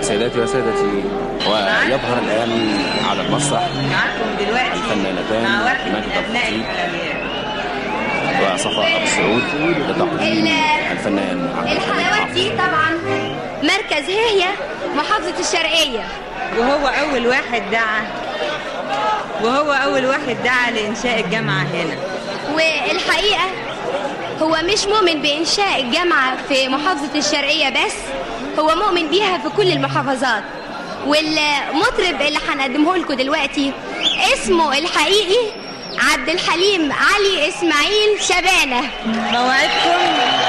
سيداتي وسادتي ويظهر الآن على المسرح معاكم دلوقتي الفنانتان مع واحد ماجدة من أبناء الخطيب الحلويات وصفاء أبو السعود لتقديم ال- الفنان عبد الحميد الحلوات حافظ دي طبعا مركز هي محافظة الشرقية وهو أول واحد دعا وهو أول واحد دعا لإنشاء الجامعة هنا والحقيقة هو مش مؤمن بإنشاء الجامعة في محافظة الشرقية بس هو مؤمن بيها في كل المحافظات والمطرب اللي هنقدمه لكم دلوقتي اسمه الحقيقي عبد الحليم علي اسماعيل شبانه موعدكم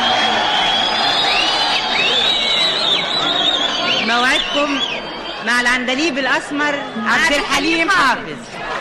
موعدكم مع العندليب الأسمر عبد الحليم حافظ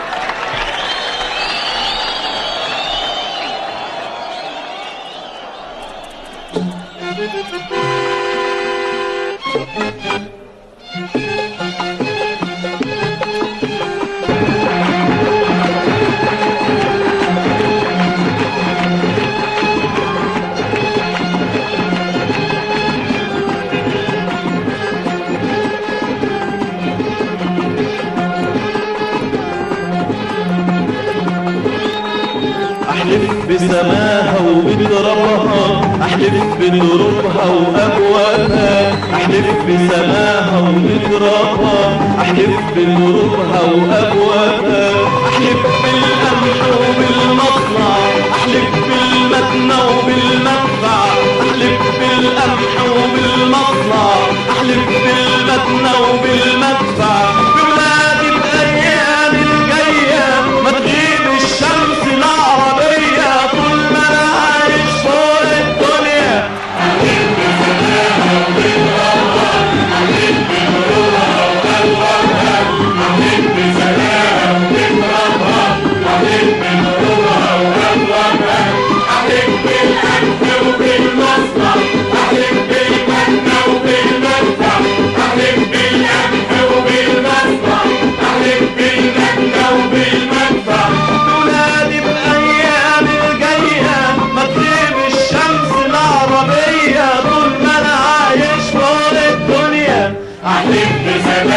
احلف بسماها وبترابها احلف بدروبها وابوابها احلف بسماها وبترابها احلف بدروبها وابوابها احلف بالقمح وبالمطلع احلف بالمدنى وبالمدفع احلف بالقمح وبالمطلع احلف بالمدنى وبالمدفع بولادي بالايام الجايه ما تغيب الشمس العربيه طول ما انا عايش فوق الدنيا ولادي بالايام الجايه ما تغيب الشمس العربيه طول ما انا عايش فوق الدنيا احلف بسلام